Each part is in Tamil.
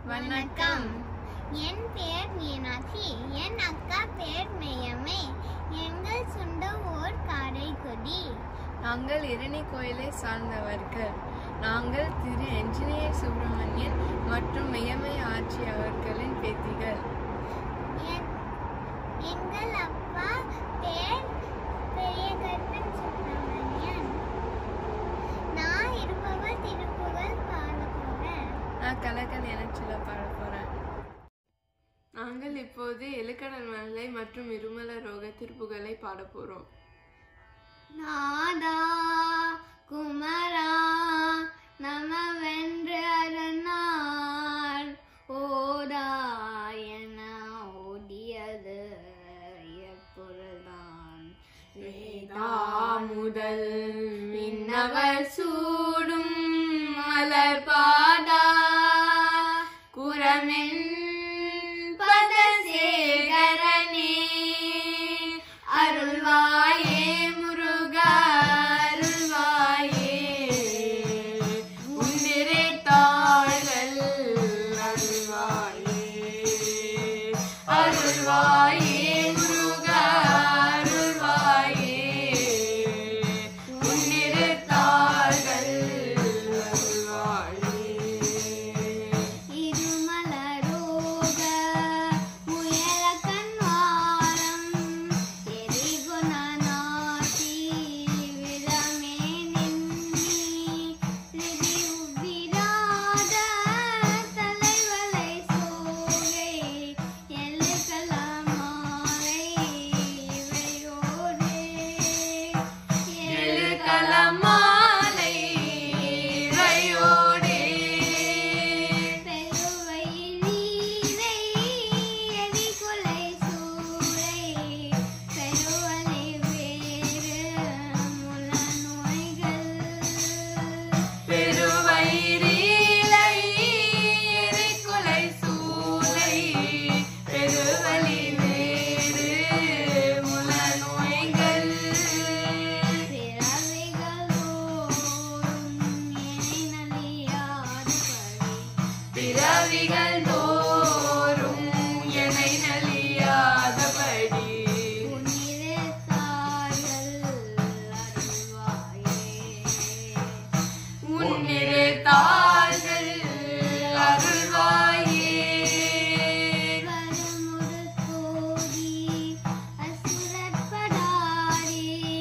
வணக்கம் என் பெயர் மீனாட்சி என் அக்கா பெயர் மெய்யம்மை எங்கள் சொந்த ஊர் காரைக்குடி நாங்கள் இரணி கோயிலை சார்ந்தவர்கள் நாங்கள் திரு என்ஜினியர் சுப்பிரமணியன் மற்றும் மெய்யமை ஆட்சி அவர்களின் பேத்திகள் என்- எங்கள் அப்பா பெயர் பெரிய கருப்பன் சுப்பிரமணியன் நான் இருப்பவர் திருப்புகழ் பாட போறேன் நான் கலக்கல் என சொல்ல பாட போறேன் நாங்கள் இப்போது எழுக்கடல் மலை மற்றும் இருமல ரோக திருப்புகளை பாட போறோம் நாதா குமரா நமவென்று அரணார் ஓதா என ஓடியது எப்பொருள்தான் வேதா முதல் விண்ணவர் சூடும் மலர் பாதா குரமென் பதசேகரனே அருள்வாயே முருகா அருள்வாயே உன்னிறை தாழ்கள் அருள்வாயே அருள்வாயே முருகா அருள்வாயே உன்னிறை தாழ்கள் அருள்வாயே இருமலரோக முயல கண்வாரம் எரிகுணநாசி விரமே நின்னி ரிதி உவ்விராத தலைவலை சோகை எல்லுக்கலமாலை இவையோடே எழுகலமாலை இறையோடே பெருவை நீரை எரிகுலை சூறை பெருவலை வேறு முல நோய்கள் பெருவயிரிலை எரிக்குலை சூலை பெருவலி வேறு முல நோய்கள் பிறவிகள் தோறும் என்னை நலியாதபடி பிறவிகள் தோறும் என்னை நலியாதபடி புனிதத்தார்கள் அருள்வாயே உன்னிரு தாள்கள் அருள்வாயே வரமுறு கோடி அசுரப்படாரி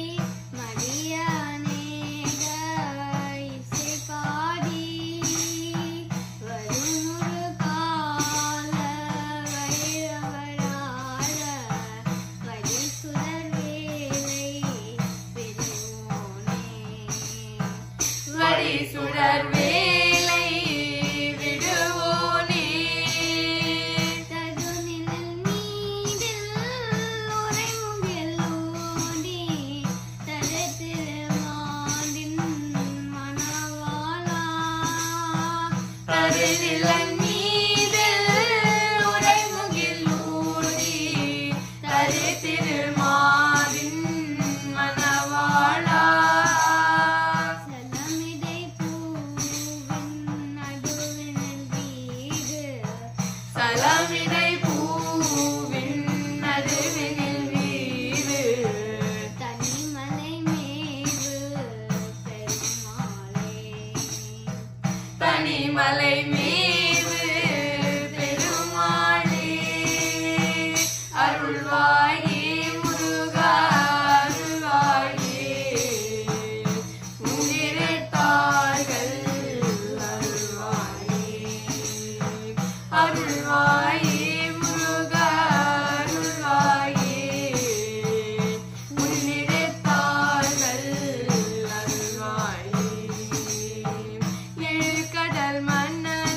மடியானேக இசை பாடி வருமுறு கால வைரவராள வரிசுடர் வேலை பெருவோனே வரி சுடர் வேலை விடுவோனே தகுநிழல் மீதில் உறைமுகில் ஊடி தடுத்திருமாண்டின் மணவாளா. தருநிலன் மீதில் உரைமுகில் ஊடி தரு திருமாவின் மணவாளா சலமிடை பூவின் நடுவினில் வீடு சலமிடை பூவின் நடுவினில் வீடு தனிமலை மேவு பெருமாளே தனிமலை மீது பெருமாளே அருள்வாயே முருகா அருள்வாயே உன்னிருத்தார்கள் அருள்வாயே அருள்வாயே முருகா அருள்வாயே உன்னிருத்தார்கள் அருள்வாயே எழுகடல் மன்னன்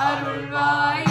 அருள்வாய்